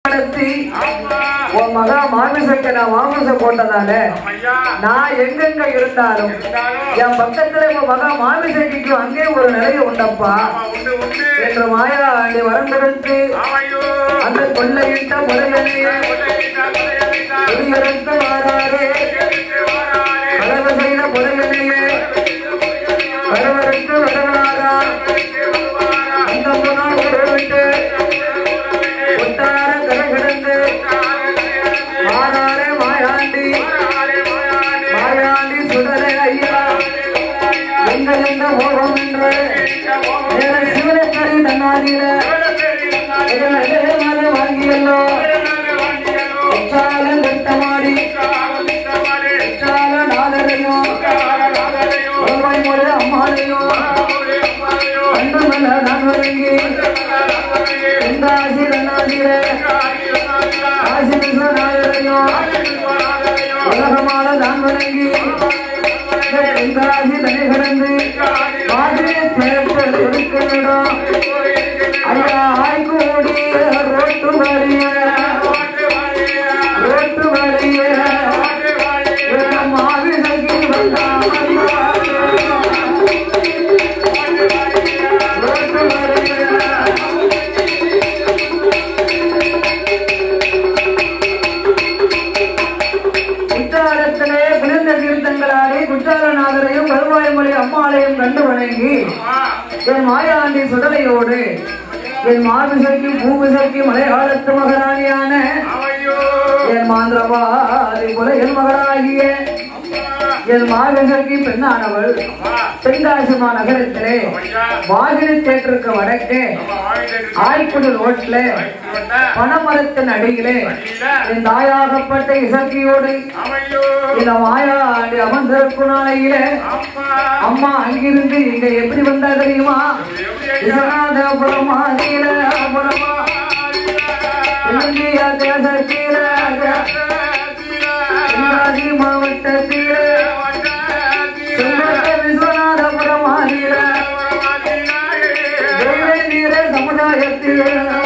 நடத்தி ஆமா உன் மகா மாமிசத்தை நான் மாமிச போட்டதால ஐயா நான் எங்கெங்க இருந்தாலும் இருந்தாலும் என் பக்கத்துல உன் மகா மாமிசைக்கு அங்கே ஒரு நிலைய உண்டப்பா ஆமா உண்டு உண்டு என்று மாயா நீ வரம் கொடுத்து ஆமையோ அந்த கொள்ளையிட்ட முறைகளையே குடியிறக்க மாறாரே கலவு செய்த முறைகளையே கலவருக்கு வரவராரா அந்த முன்னாள் உறவிட்டு ஒட்டார கரை கிடந்து மாறாரே மாயாண்டி மாயாண்டி சுடரே ஐயா எங்க எங்க போகும் என்று வேற சிவனக்கரி தன்னாடியில மலை வாங்கியல்லோ உச்சால கட்டமாடி உச்சால நாதரையும் ஒருவாய் மொழி அம்மாளையும் அன்று மல நான் வழங்கி எந்த ஆசி தன்னாடியில ஆசி விஸ்வநாயரையும் உலகமால நான் வணங்கி எந்த ஆசி தனி கிடந்து மாதிரி பேப்ப கொடுக்கணும் ஐயா ஆய்கூடி ரோட்டு வழிய ரோட்டு வழிய மாவினகி ரோட்டு வழிய குற்றாலத்திலே குளிர்ந்த தீர்த்தங்களாலே குற்றாலநாதரையும் கருவாய்மொழி அம்மாளையும் கண்டு வணங்கி என் மாயாண்டி சுடலையோடு என் மாமிசைக்கு பூமிசைக்கு மலையாளத்து மகராணியான என் மாந்திரவாதி குல என் மகளாகிய என் மாமிசைக்கு பெண்ணானவள் தென்காசிமா நகரத்திலே வாகினி தேட்டருக்கு வடக்கே ஆய்க்குடி ரோட்ல பனமரத்தின் அடியிலே என் தாயாகப்பட்ட இசக்கியோடு இந்த மாயாண்டி அமர்ந்திருக்கும் நாளையிலே அம்மா அங்கிருந்து இங்க எப்படி வந்தா தெரியுமா விஸ்வநாதபுரமா கீழபுரமா இந்தியா தேசத்தில தென்காசி மாவட்டத்தில செல்வத்த விஸ்வநாதபுரமா கீழ தேவேந்திர சமுதாயத்தில்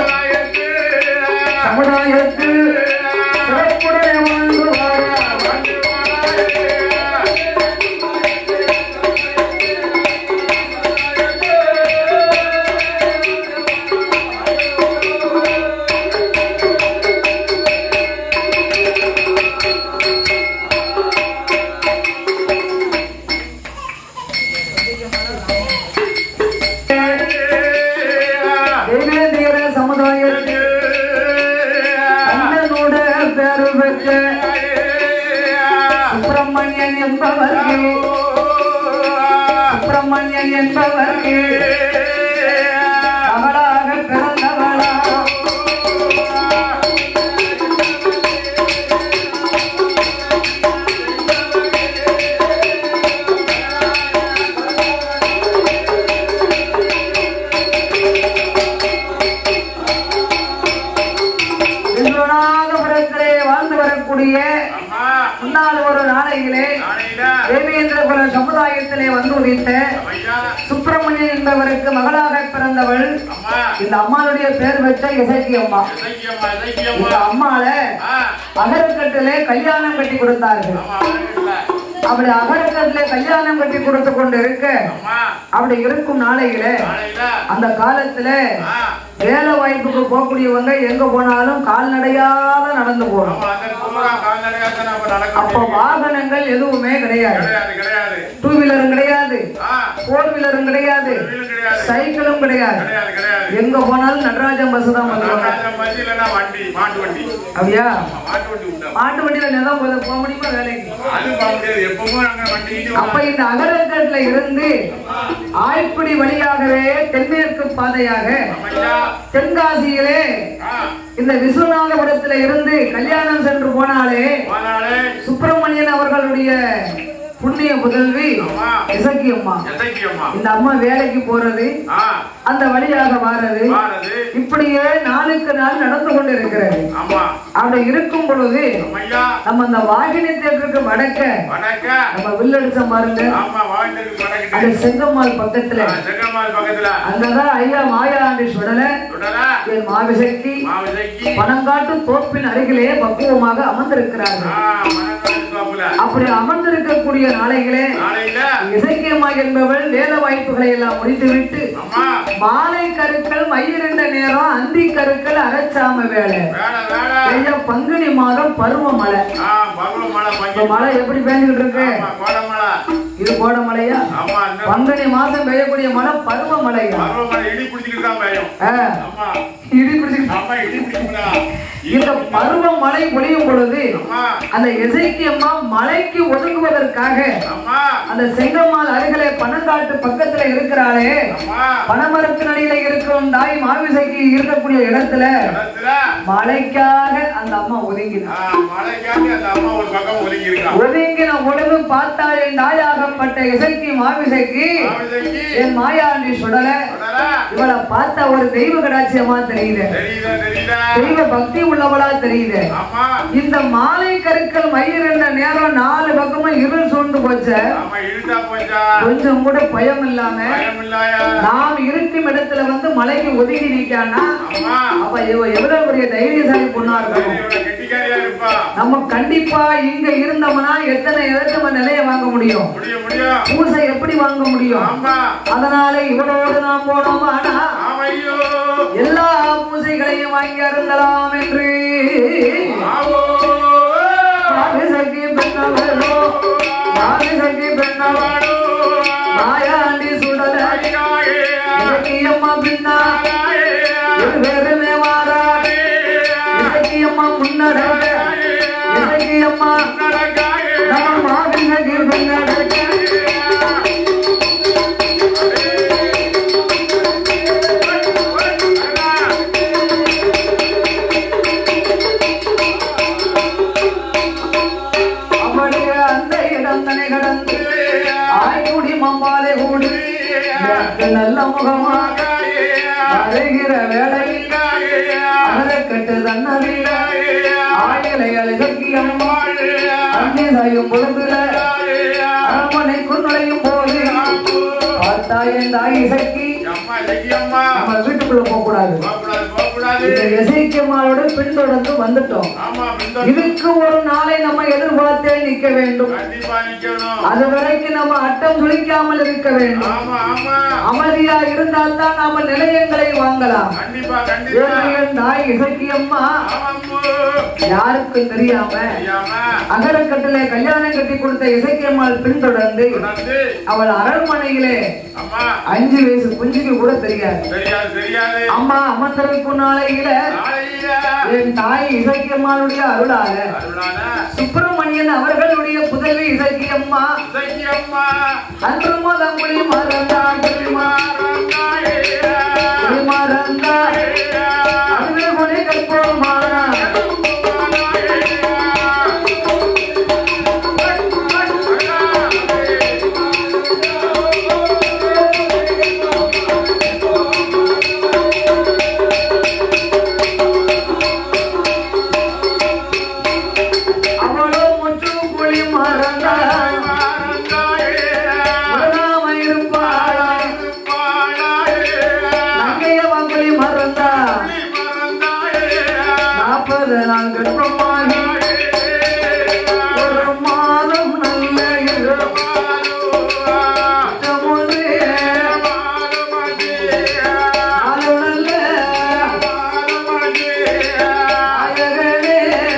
சமுதாயத்தில் சிறப்புடைய வாழ்ந்து வாழ தேவேந்திர சமுதாயத்தில் அண்ணனோட பேரு பெற்ற சுப்பிரமணியன் என்பவருக்கு சுப்பிரமணியன் என்பவருக்கு மகளாக பிறந்தவளா விஸ்வநாதபுரத்திலே வாழ்ந்து வரக்கூடிய முன்னாள் ஒரு நாளையிலே தேவேந்திரபுர சமுதாயத்திலே வந்து உதித்த சுப்பிரமணியன் என்பவருக்கு மகளாக பிறந்தவள் இந்த அம்மாளுடைய பேர் வச்ச இசைக்கு அம்மா இந்த அம்மால அகரக்கட்டிலே கல்யாணம் கட்டி கொடுத்தார்கள் அப்படி அகரக்கட்டிலே கல்யாணம் கட்டி கொடுத்து கொண்டு இருக்க அப்படி இருக்கும் நாளையில அந்த காலத்துல வேலை வாய்ப்புக்கு போகக்கூடியவங்க எங்க போனாலும் கால்நடையாக நடந்து போகணும் அப்ப வாகனங்கள் எதுவுமே கிடையாது டூ வீலரும் கிடையாது போர் வீலரும் கிடையாது சைக்கிளும் கிடையாது எங்க போனாலும் நடராஜன் பஸ் தான் வந்துருவாங்க வண்டி மாட்டு வண்டி அப்படியா மாட்டு வண்டி உண்டா மாட்டு வண்டியில நிலம் போக போக முடியுமா வேலைக்கு அது பார்க்க முடியாது எப்பவும் நாங்க வண்டி அப்ப இந்த அகரக்கட்டுல இருந்து ஆய்க்குடி வழியாகவே தென்மேற்கு பாதையாக ஐயா தென்காசியிலே ஆ, இந்த விஸ்வநாதபுரத்துல இருந்து கல்யாணம் சென்று போனாலே போனாலே சுப்பிரமணியன் அவர்களுடைய புண்ணிய புதல்வி ஆமா இசக்கி அம்மா எசைக்கு அம்மா இந்த அம்மா வேலைக்கு போறது ஆ அந்த வழியாக வாரது வாரது இப்படியே நாளுக்கு நாள் நடந்து கொண்டிருக்கிறது ஆமா அப்படி இருக்கும் பொழுது ஐயா நம்ம அந்த வாகினி தேட்டருக்கு வடக்க வணக்க நம்ம வில்லடிச்ச பாருங்க ஆமா வாழ்ந்ததுக்கு வணக்கிட்டு அந்த செங்கம்மாள் பக்கத்துல செங்கம்மாள் பக்கத்துல அங்கதான் ஐயா மாயாண்டி சுடல தொடரா என் மாவிசக்தி மாவிசைக்கு பனங்காட்டு தோப்பின் அருகிலே பக்குவமாக அமர்ந்திருக்கிறார்கள் மனப்பாப்புல அப்படி அமர்ந்திருக்கக்கூடிய நாளைகளே நாளையில இசைக்கியம்மா என்பவள் வேலை வாய்ப்புகளை எல்லாம் முடித்துவிட்டு அம்மா மாலை கருக்கள் மயிரிண்ட நேரம் அந்தி கருக்கள் அரைச்சாம வேலை வேலை வேலை ஐயா பங்குனி மாதம் பருவ மழை ஆ பகுல மழை இப்ப பங்கி மழை எப்படி பெய்ஞ்சுக்கிட்டு இருக்கு ஆமா கோடை மழை இது கோட மழையா ஆமா இந்த பங்குனி மாசம் பெய்யக்கூடிய மழை பருவ மழையா பருவ மழை இடி பிடிச்சிக்கிட்டு தான் பயம் ஆ, ஆமா இடி பிடிச்சு ஆமா இடி பிடிக்கும்டா இந்த பருவ மழை பொழியும் பொழுது அம்மா அந்த இசைக்கியம்மா மலைக்கு ஒதுங்குவதற்காக அம்மா அந்த செங்கம்மாள் அருகிலே பனங்காட்டு பக்கத்துல இருக்கிறாளே அம்மா பனமரத்தின் அடியில இருக்கும் தாய் மாவிசைக்கு இருக்கக்கூடிய இடத்துல இடத்துல மழைக்காக அந்த அம்மா ஒதுங்கினார் ஆ, மழைக்காண்டி அந்த அம்மா ஒரு பக்கம் ஒதுங்கி இருக்கா ஒதுங்கின பொழுது பார்த்தால் என் தாயாகப்பட்ட இசைக்கு மாவிசைக்கு மாவிசைக்கு என் மாயாண்டி சுடல தொடரா இவளை பார்த்தா ஒரு தெய்வ கடாட்சியமா தெரியுது தெரியுதா தெரியுதா தெய்வ பக்தி உள்ளவளா தெரியுது ஆமா இந்த மாலை கருக்கள் மயிர் என்ற நேரம் நாலு பக்கமும் இருள் சூழ்ந்து போச்ச ஆமா இழுத்தா போச்சா கொஞ்சம் கூட பயம் இல்லாம பயம் இல்லையா நாம் இருக்கும் இடத்துல வந்து மலைக்கு ஒதுங்கி நிக்கானா அம்மா அப்ப இவ எவ்வளவு பெரிய தைரியசாலி பொண்ணா இருக்கணும் இவளை கெட்டிக்காரியா இருப்பா நம்ம கண்டிப்பா இங்க இருந்தோம்னா எத்தனை இடத்துல நம்ம நிலைய வாங்க முடியும் முடியும் முடியும் பூசை எப்படி வாங்க முடியும் ஆமா அதனால இவளோடு நாம் போனோமானா ஆமையோ எல்லா பூசைகளையும் வாங்கி அருந்தலாம் என்று ஆவோ மாவிசைக்கு பெண்ணவரோ மாவிசைக்கு பெண்ணவரோ மாயாண்டி சுடல இலக்கியம்மா பின்னா வெறுமே மாறாது இலக்கியம்மா முன்னடங்க இலக்கியம்மா நம்ம மாவிசைக்கு பின்னடங்க அவளுடைய அந்த இடம் தனை கடந்து ஆய்குடி மம்மாலை கூடி எனக்கு நல்ல முகமா வருகிற வேளையில் அகரக்கட்டு தன்னதில ஆயலை அழகி அம்மா அங்கே சாயும் பொழுதுல அரண்மனைக்குள் நுழையும் போது பார்த்தா என் தாய் இசைக்கு அம்மா இலக்கியம்மா நம்ம வீட்டுக்குள்ள போக கூடாது போகக்கூடாது போகக்கூடாது இந்த இசைக்கம்மாளோட பின்தொடர்ந்து வந்துட்டோம் ஆமா பிந்தோ இதுக்கு ஒரு நாளை நம்ம எதிர்பார்த்தே நிக்க வேண்டும் கண்டிப்பா நிக்கணும் அது வரைக்கும் நம்ம அட்டம் துளிக்காமல் இருக்க வேண்டும் ஆமா ஆமா அமைதியா இருந்தால் தான் நாம நிலையங்களை வாங்கலாம் கண்டிப்பா கண்டிப்பா ஏழையன் தாய் இசக்கியம்மா ஆமாம்பு. யாருக்கும் தெரியாம தெரியாம அகரக்கட்டிலே கல்யாணம் கட்டி கொடுத்த இசக்கியம்மாள் பின்தொடர்ந்து தொடர்ந்து அவள் அரண்மனையிலே அம்மா அஞ்சு வயசு குஞ்சுக்கு கூட தெரியாது தெரியாது தெரியாது அம்மா அமர்ந்தருக்கு நாளையில நாளையில என் தாய் இசக்கியம்மாளுடைய அருளாக அருளான சுப்பிரமணியன் அவர்களுடைய புதல்வி இசக்கியம்மா இசக்கியம்மா அன்று முதல் மொழி மறந்தான் மாறந்தாயே. மொழி மறந்தான் அதுவே மொழி கற்போமானா அவளோ முற்று மொழி மறந்தான் உடனாம இருப்பாளா நங்கையவ மொழி மறந்தா நாற்பது நாள் கர்ப்பமாகி ஒரு மாதம் நல்ல இரவு ஆளுநல்ல நாயகனே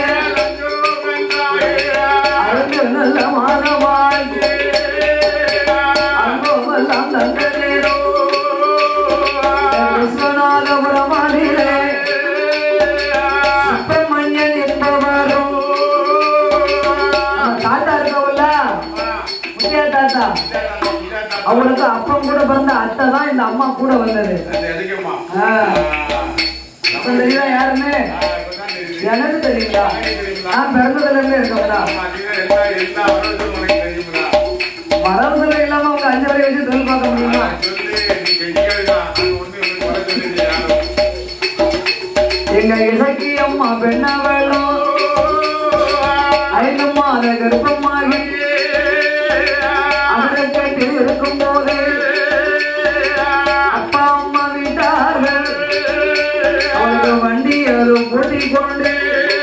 அழகு நல்ல மாதவாழ்வு அன்போமெல்லாம் தந்தனேரோ விஸ்வநாதபுரமானிலே சுப்பிரமணியன் என்பவரும் நம்ம தாத்தா இருக்கவுல்ல முத்தியா தாத்தா அவளுக்கு அப்பம் கூட பிறந்த அத்தை தான் இந்த அம்மா கூட வந்தது ஆ. அப்ப தெரியுதா யாருன்னு எனக்கு தெரியுங்களா நான் பிறந்ததுல இருந்து இருக்கவங்களா வரவு செலவு இல்லாம அவங்க அஞ்சு வரை வச்சு தொழில் பார்க்க முடியுமா எங்க இசைக்கு அம்மா பெண்ணவளும் ஐந்து மாத கர்ப்பமாகி அவரை கட்டி இருக்கும் போது அப்பா அம்மா விட்டார்கள் அவர்கள் வண்டி அது கூட்டிக் கொண்டு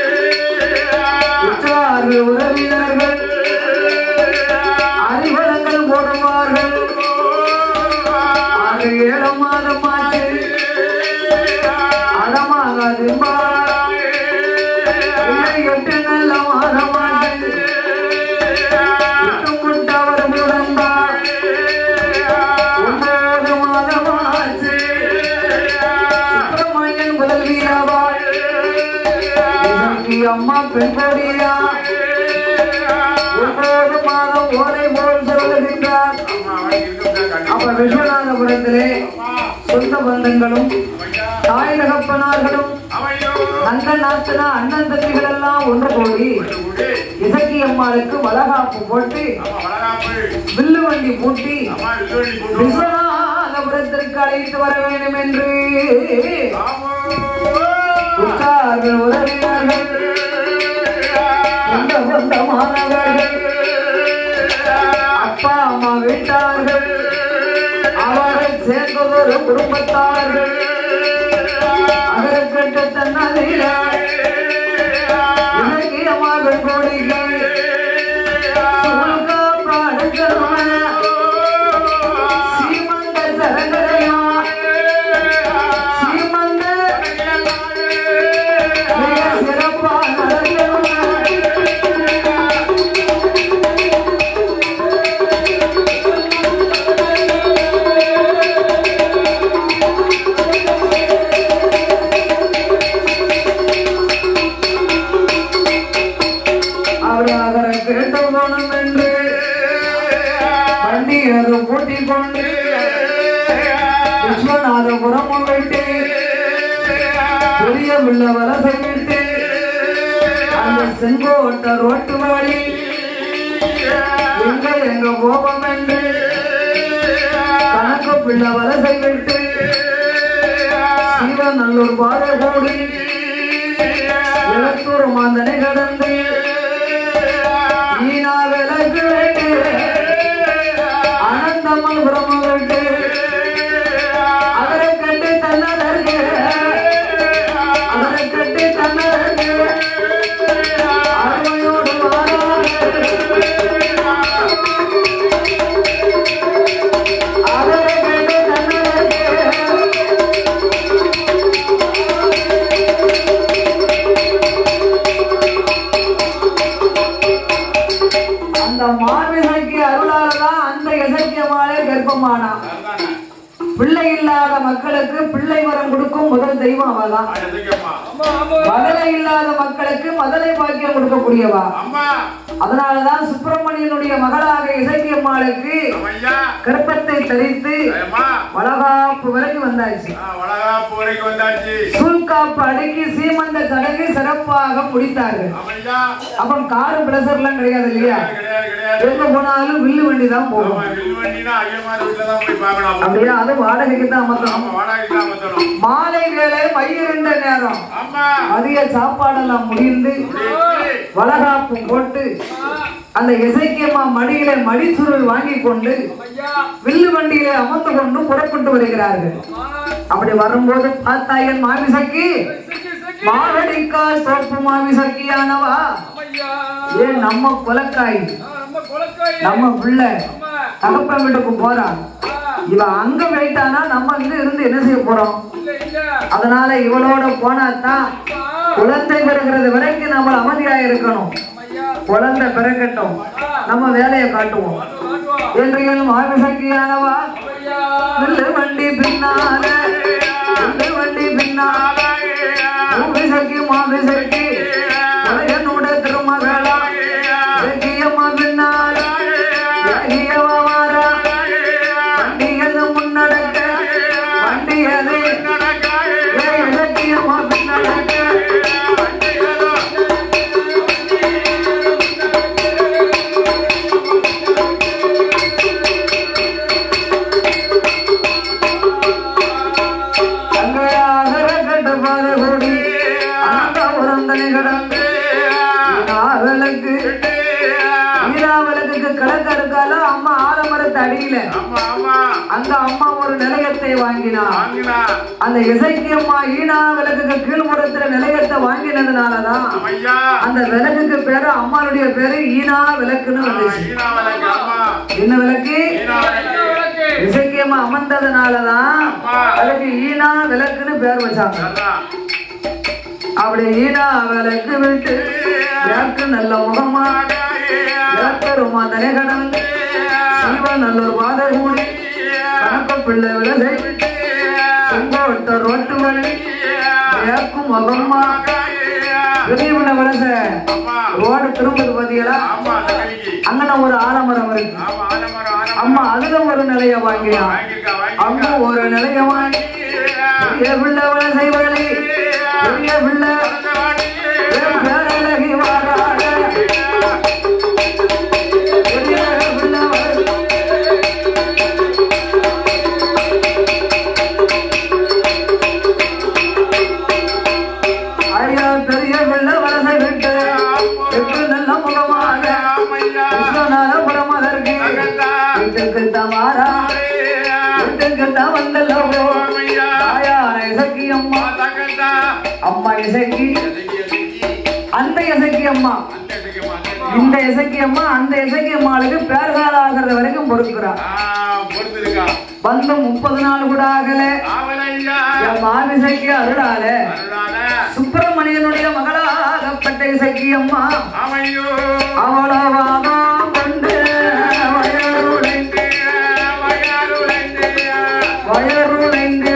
உற்றார் உறவினர்கள் அறிவளங்கள் போடுவார்கள் ஆறு ஏழு மாதம் ஆச்சு அடமாகாது எட்டு நல்ல மாதம் ஆச்சு விட்டுமுட்டவர் முடந்தார் ஒன்பது மாதம் ஆச்சு சுப்பிரமணியன் புதல்வியாவாள் இதற்கு அம்மா பெண் கொடியா ஒன்பது மாதம் ஓலை போல் சொல்லுகின்றார் அப்ப விஸ்வநாதபுரத்திலே சொந்த பந்தங்களும் தாய் தகப்பனார்களும் நந்த நாத்தனா அண்ணன் தம்பிகள் எல்லாம் ஒன்று கூடி இசக்கி அம்மாளுக்கு வளகாப்பு போட்டு வில்லு வண்டி பூட்டி விஸ்வநாதபுரத்திற்கு அழைத்து வர வேண்டும் என்று உற்றார்கள் உறவினர்கள் சொந்த சொந்தமானவர்கள் அப்பா அம்மா வீட்டார்கள் அவரை சேர்ந்ததொரு குடும்பத்தார்கள் அதற்கட்டு தன்னதில இலக்கியமாக கோடிகள் சுல்கா பாடுகிறவன சீமந்த சரகரையா சீமந்த மிக சிறப்பா நடந்தவன அவராக கேட்ட போனம் என்று வண்டி அது கூட்டிக் கொண்டு விஸ்வநாதபுரம் விட்டு பெரிய பிள்ளை வலசை விட்டு அந்த செங்கோட்ட ரோட்டு வழி எங்க எங்க போவோம் என்று கணக்கு பிள்ளை வலசை விட்டு சீவநல்லூர் பாதை கூடி எழுத்தூர் மாந்தனை கடந்து ஈனா விளக்கு விட்டு அனந்தமன் பிரம்ம விட்டு அவரை கட்டி தன்னதற்கு அவரை கட்டி தன்னதற்கு அருமையோடு வாரார்கள் அவரை கட்டி தன்னதற்கு அந்த மார்பிசைக்கு அருளாலதான் அந்த இசைக்கியமாலே கர்ப்பமானா பிள்ளை இல்லாத மக்களுக்கு பிள்ளை வரம் கொடுக்கும் முதல் தெய்வம் அவதான் மதலை இல்லாத மக்களுக்கு மதலை பாக்கியம் கொடுக்கக்கூடியவா அம்மா அதனாலதான் சுப்பிரமணியனுடைய மகளாக இசைக்கியம்மாளுக்கு ஐயா கர்ப்பத்தை தரித்து அம்மா வளகாப்பு வரைக்கும் வந்தாச்சு வளகாப்பு வரைக்கும் வந்தாச்சு சூழ்காப்பு அடக்கி சீமந்த சடங்கு சிறப்பாக முடித்தார்கள் ஆமையா அப்ப காரு பிரஷர்லாம் கிடையாது இல்லையா கிடையாது கிடையாது எங்க போனாலும் வில்லு வண்டி தான் ஆமா போகும் வில்வண்டினா ஐயமார் வீட்டுல தான் போய் பார்க்கணும் அப்படின்னா அது வாடகைக்கு தான் அமர்த்தணும் ஆமா வாடகை தான் வந்துடும் மாலை வேலை மயிரிண்ட நேரம் அம்மா மதிய சாப்பாடெல்லாம் முடிந்து இப்படி வளகாப்பு போட்டு அந்த இசைக்கியம்மா மடியில மடிச்சுருள் வாங்கி கொண்டு வில்லு வண்டியில அமர்ந்து கொண்டு புறப்பட்டு வருகிறார்கள் அப்படி வரும்போது பார்த்தா என் மாமிசக்கி மாவடிக்கால் தோப்பு மாமிசக்கியானவா ஏன் நம்ம குலக்காய் நம்ம பிள்ளை தகப்பன் வீட்டுக்கு போறான் இவன் அங்க போயிட்டானா நம்ம இங்க இருந்து என்ன செய்ய போறோம் அதனால இவளோட போனாதான் குழந்தை பிறக்கிறது வரைக்கும் நம்ம அமைதியா இருக்கணும் குழந்தை பிறக்கட்டும் நம்ம வேலையை காட்டுவோம் என்று மாமிசக்கியானவா வில்லு வண்டி பின்னால வில்லு வண்டி பின்னால மாமிசக்கி மாமிசக்கி என்னோட திருமகளா இலக்கியம்மா பின்னால இலக்கியமா வாரா வண்டியது முன்னடக்க வண்டியது ஏ இலக்கியமா பின்னடக்க அங்கயாக கட்ட பாத கூடி கடந்து விளக்கு ஈரா விளக்குக்கு கிழக்க இருக்கால அம்மா ஆலமரத்து அடியில ஆமா ஆமா அந்த அம்மா ஒரு நிலையத்தை வாங்கினா வாங்கினா அந்த இசைக்கு அம்மா ஈனா விளக்குக்கு கீழ்புறத்துல நிலையத்தை வாங்கினதுனாலதான் ஐயா அந்த விளக்குக்கு பேரு அம்மாளுடைய பேரு ஈனா விளக்குன்னு வந்துச்சு ஈனாவலக்கு அம்மா என்ன விளக்கு ஈனாவலக்கு இசைக்கியமா அமர்ந்ததுனாலதான் அதுக்கு ஈனா விளக்குன்னு பேர் வச்சாங்க அதான் அப்படி ஈனா விளக்கு விட்டு விளக்கு நல்ல முகமா விளக்கருமா தலை கடந்து சீவன் நல்ல ஒரு பாதை கூடி கணக்க பிள்ளை விலகை செங்கோட்ட ரோட்டு வழி விளக்கும் முகமா விளைவுல விலச அம்மா ரோடு திரும்பது பாத்தீங்களா ஆமா அந்த கலிக்கு அங்கன ஒரு ஆலமரம் இருக்கு ஆமா ஆலமரம் ஆலமரம் அம்மா அதுல ஒரு நிலைய வாங்கினா வாங்கிருக்கா அங்க வாங்கிருக்கா ஒரு நிலைய வாங்கி பெரிய பிள்ளை விலசை வழி பெரிய பிள்ளை என் பேரழகி வாராக. பெரிய பிள்ளை வலசை ஐயா பெரிய பிள்ளை வலசை விட்டு எட்டு நல்ல முகமாக விஸ்வநாதபுரம் அதற்கு வீட்டுக்கு தமாரா வீட்டுக்கு தான் வந்தல்லவோ தாயார இசக்கி அம்மா அம்மா இசக்கி அந்த இசக்கி அம்மா இந்த இசக்கி அம்மா அந்த இசக்கி அம்மாளுக்கு பேர்கால ஆகிறது வரைக்கும் பொறுக்கிறா வந்து முப்பது நாள் கூட ஆகல என் மாவிசைக்கு அருளால சுப்பிரமணியனுடைய மகளாகப்பட்ட இசக்கி அம்மா அவளவாதான் கொண்டு வயருடைந்து வயருடைந்து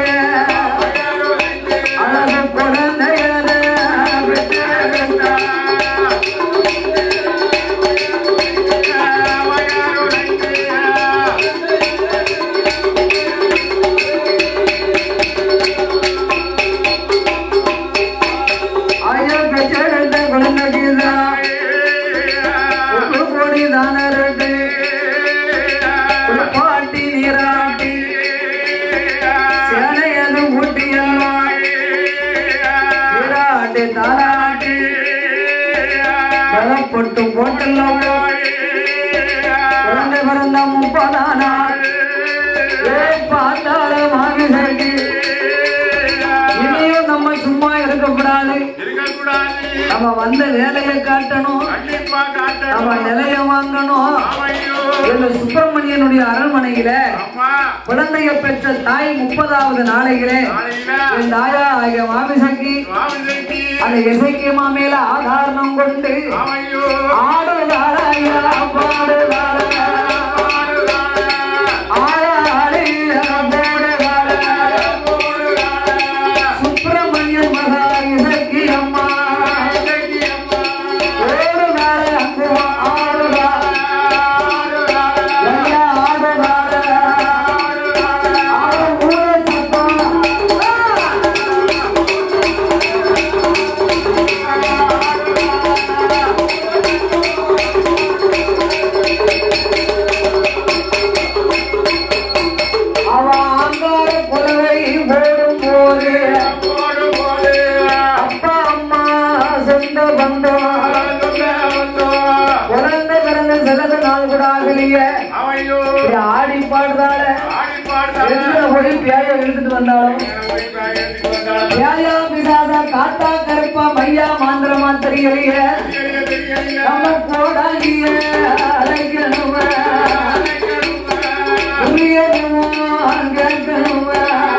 அழகு குழந்தையர பெற்றெடுத்தார். ஐயா பெற்றெடுத்த குழந்தைக்குதான் ஒரு கோடி தானருக்கு பாட்டி நீராட்டி சேனையது ஊட்டியெல்லாம் நீராட்டி தாராட்டி பலப்பட்டு போட்டெல்லாம் குழந்தை பிறந்த முப்பதாம் நாள் ஏ பார்த்தால மாமிசைக்கு இனியும் நம்ம சும்மா இருக்கக்கூடாது நம்ம வந்த வேலையை காட்டணும் நம்ம நிலைய வாங்கணும் இந்த சுப்பிரமணியனுடைய அரண்மனையில குழந்தைய பெற்ற தாய் முப்பதாவது நாளையிலே என் தாயா ஆகிய மாமிசக்கி அந்த இசைக்கியமா மேல ஆதாரணம் கொண்டு ஆடுதாரையா பாடுதாரையா ஆடாடியா போடுதாரையா சுப்பிரமணியன் மகா இசக்கி அம்மா ஓடுதார அங்கு ஆடுதா ஐயா ஆடுதார ஆடு ஊரே சத்தம் அவ ஆங்கார புலவை ஓடும் போது அப்பா அம்மா சொந்த பந்தம் குழந்தை பிறந்த சிலது நாள் கூட ஆகலையே இப்படி ஆடி பாடுதால எங்க போய் பேய இழுத்துட்டு வந்தாலும் பேயா பிசாசா காத்தா கருப்பா மையா மாந்திரமா தெரியலையே நம்ம போடாங்கிய அழைக்கணுமே புரியணுமா கேட்கணுமே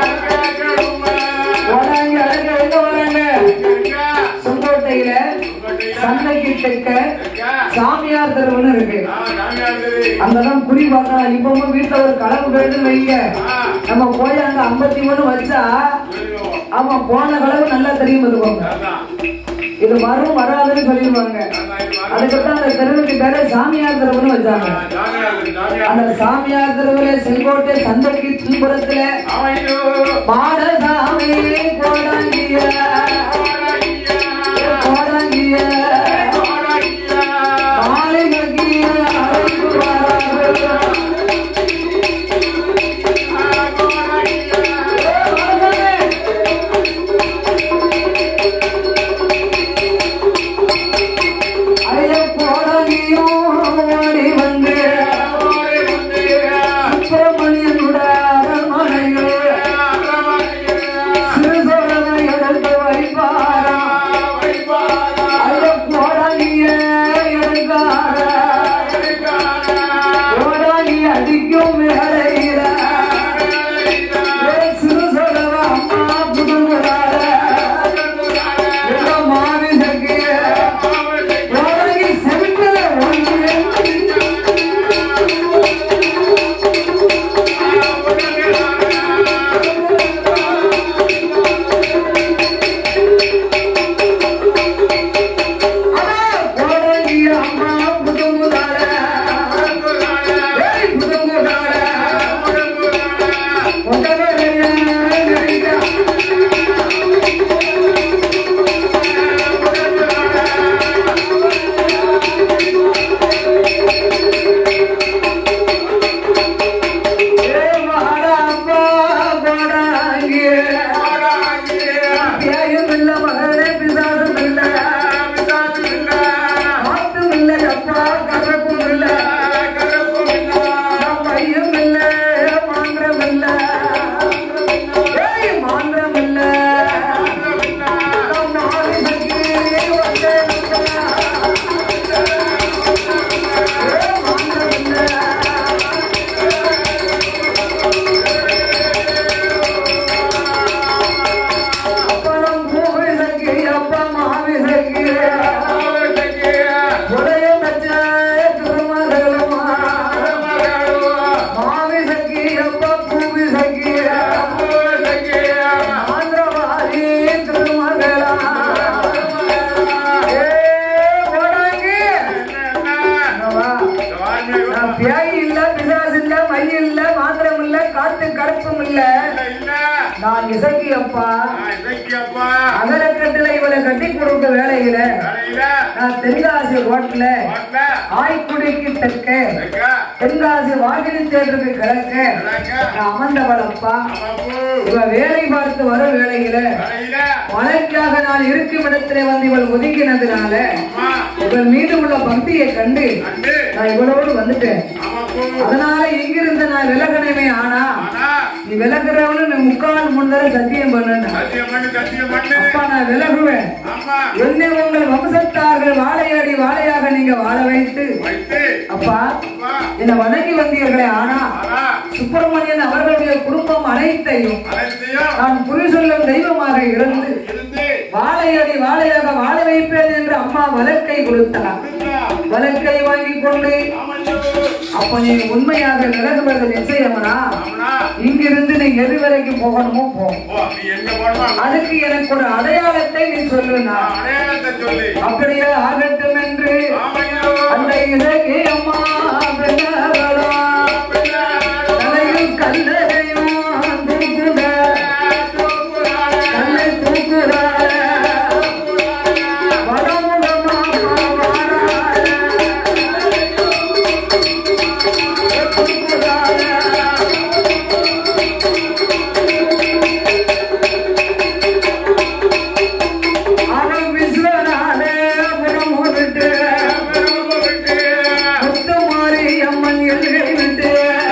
போடாங்கி அழைக்க வரங்க செங்கோட்டையில சந்தைக்கிட்ட சாமியார் தெருவுன்னு இருக்கு அங்கதான் குடி பார்க்கலாம் இப்பவும் வீட்டுல ஒரு கலவு போயிட்டு வைங்க நம்ம போய் அங்க ஐம்பத்தி மூணு வச்சா ஆமா போன கலவு நல்லா தெரியும் பார்த்துக்கோங்க இது வரும் வராதுன்னு சொல்லிடுவாங்க அதுக்குதான் அந்த தெருவுக்கு பேரு சாமியார் தெருவுன்னு வச்சாங்க அந்த சாமியார் தெருவுல செங்கோட்டை சந்தைக்கு பின்புறத்துல மாடசாமி கோடாங்கிய கோடாங்கிய மாளிகைக்கு அழைத்து வரார்கள். இல்ல இல்ல, இல்ல. நான் இசக்கி அப்பா நான் இசக்கியப்பா. அகரக்கட்டில இவளை கட்டி கொடுக்க வேலையில வேலையில, நான் தென்காசி ரோட்ல வாட்ல, ஆய்க்குடிக்கு தெற்க வைக்க, தென்காசி வாகினி தேட்டருக்கு கிழக்க விளக்க, நான் அமர்ந்தவளப்பா அமர்வு, இவ வேலை பார்த்து வரும் வேலையில வேலையில, மழைக்காக நான் இருக்கும் இடத்திலே வந்து இவள் ஒதுங்கினதுனால அம்மா, இவள் மீது உள்ள பக்தியை கண்டு அண்டு, நான் இவளோடு வந்துட்டேன் அமர்வு. அதனால இங்கிருந்து நான் விலகணுமே ஆனா ஆனா, நீ விலகுறவனு நீ முக்கால் முன்னர சத்தியம் பண்ண சத்தியம் பண்ணு, சத்தியம் பண்ணு. அப்பா நான் விலகுவேன் ஆமா, என்னை உங்கள் வம்சத்தார்கள் வாழையடி வாழையாக நீங்க வாழ வைத்து வைத்து, அப்பா அப்பா, என்னை வணங்கி வந்தீர்களே ஆனா ஆனா, சுப்பிரமணியன் அவர்களுடைய குடும்பம் அனைத்தையும் அனைத்தையும் நான் குறி சொல்லும் தெய்வமாக இருந்து இருந்து, வாழையடி வாழையாக வாழ வைப்பேன் என்று அம்மா வழக்கை கொடுத்தார் கொடுத்தா. வழக்கை வாங்கி கொண்டு ஆமையோ. அப்ப நீ உண்மையாக விலகுவது நிச்சயமனா ஆமனா. இங்கிருந்து நீ எது வரைக்கும் போகணுமோ போ ஓ, நீ எங்க போனோமா? அதுக்கு எனக்கு ஒரு அடையாளத்தை நீ சொல்லுனா நான் அடையாளத்தை சொல்லு. அப்படியே ஆகட்டும் என்று ஆமையோ. அந்த இலக்கே அம்மா பெண்ணாளா தலையில் கல்லறையும் தூக்குக கல்லை தூக்குக வடமுகமா வாராய. அவன் விஸ்வநாதே புறம் விட்டு முத்துமாரி அம்மன் எல்லை விட்டு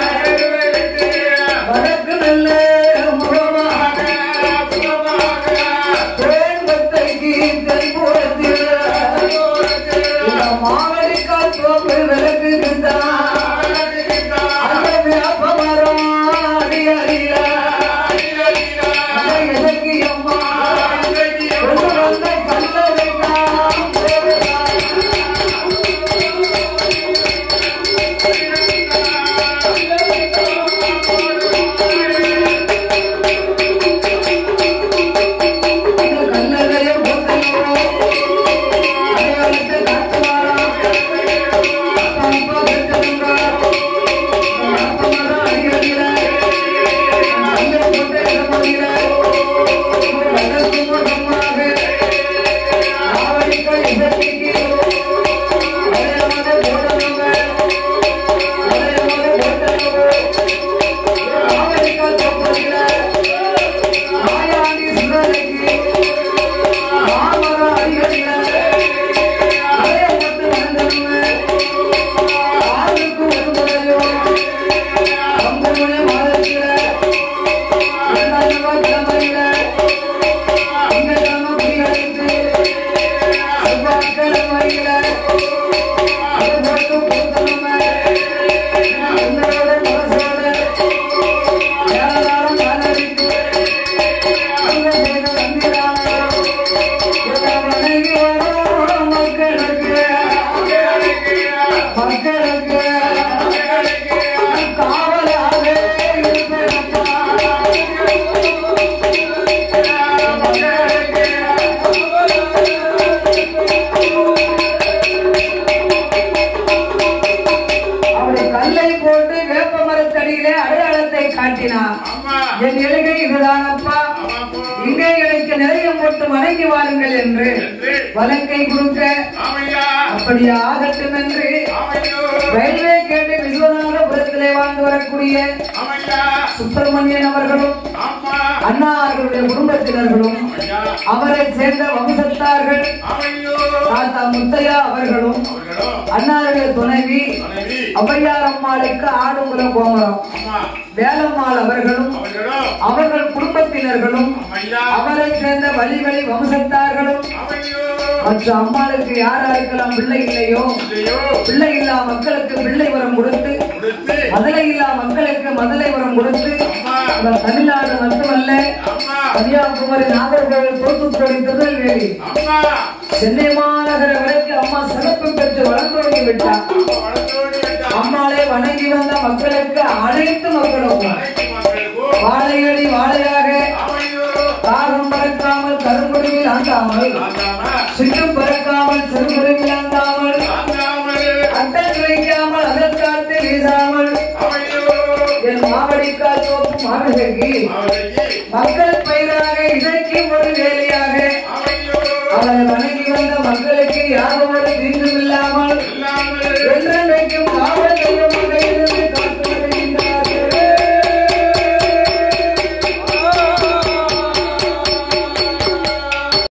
வடக்கு நல்ல முகமாக தேன்பத்தைக்கு தென்புறத்தில் இந்த மாவடிக்கால் தோப்பு விளக்குகின்றான் அந்த வியாபாரம் அடி அடிய அந்த எதற்கு அம்மா கொண்டு வந்த கல்லறைக்காம் போகிறான் அந்த கல்லறையை போட்டையோ அடையாளத்தை காட்டுவாரா அப்பா அப்பா பெற்றவங்க அப்பா மரம் அடிக்கடியில கல்லை போட்டு இடமடியில அதற்கு முகமாக ஆவடிக்க இசைக்கு அடையாளத்தை போட்டவங்க அடையாளத்தை போட்டவங்க ஆவடிக்க தோப்படியில மாயாண்டி சுடலைக்கு மாமரம் அடிக்கடியில அடையப்பட்டு வந்தவங்க ஆளுக்கு ஒரு முறையோ அம்புமணி மாதத்தில இரண்டாயிரம் ரூபாய் கிழமையில இந்த கிழமை குடியரசு செவ்வாய்க்கிழமையில அதை போட்டு கொடுத்தவங்க உங்களோட மனசோட ஏராளம் காலடிக்கு அங்க செய்த தந்திரான இதை வணங்கி வரும் மக்களுக்கு மக்களுக்கு காவலாக இருப்பேனப்பா. அவளை கல்லை போட்டு வேப்ப மரத்தடியிலே அடையாளத்தை காட்டினார் ஆமா. என் எழுகை இதுதானப்பா ஆமாப்போ. இங்கே எனக்கு நிறைய போட்டு வணங்கி வாருங்கள் என்று என்று வழக்கை கொடுக்க ஆமையா. அப்படி ஆகட்டும் என்று ஆமையோ. ரயில்வே கேட்டு விஸ்வநாதபுரத்திலே வாழ்ந்து வரக்கூடிய ஆமையா. சுப்பிரமணியன் அவர்களும் ஆமா. அண்ணா அவர்களுடைய குடும்பத்தினர்களும் ஐயா. அவரை சேர்ந்த வம்சத்தார்கள் ஆமையோ. தாத்தா முத்தையா அவர்களும் அவர்களோ. அண்ணாருடைய துணைவி மனைவி. ஔவையார் அம்மாளுக்கு ஆடுங்குல கோமரம் ஆமா. வேலம்மாள் அவர்களும் அவர்களோ. அவர்கள் குடும்பத்தினர்களும் ஐயா. அவரை சேர்ந்த வழி வழி வம்சத்தார்களும் ஆமையோ. மற்ற அம்மாளுக்கு யார் யாருக்கெல்லாம் பிள்ளை இல்லையோ இல்லையோ. பிள்ளை இல்லா மக்களுக்கு பிள்ளை வரம் கொடுத்து கொடுத்து. மதுரை இல்லா மக்களுக்கு மதுரை வரம் கொடுத்து அம்மா. அவர் தமிழ்நாடு மட்டுமல்ல அம்மா. கன்னியாகுமரி நாகர்கோவில் தூத்துக்குடி திருநெல்வேலி அம்மா. சென்னை மாநகர வரைக்கும் அம்மா சிறப்பு பெற்று வளர்ந்து விட்டார் அம்மா வளர்த்தோடி விட்டா. அம்மாளை வணங்கி வந்த மக்களுக்கு அனைத்து மக்களுக்கும் அனைத்து மக்களுக்கும். வாழையடி வாழையாக ஆமையோ. காகம் பறக்காமல் கருங்குருவில் ஆண்டாமல் ஆந்தாமா. சின்னம் பறக்காமல் சிறுகுருவில் ஆண்டாமல் ஆந்தாமல். அட்டன் வைக்காமல் அதற்காத்து வீசாமல் ஆமையோ. என் மாவடிக்கால் தோப்பு மாநகரி ஒரு தீங்கும் இல்ல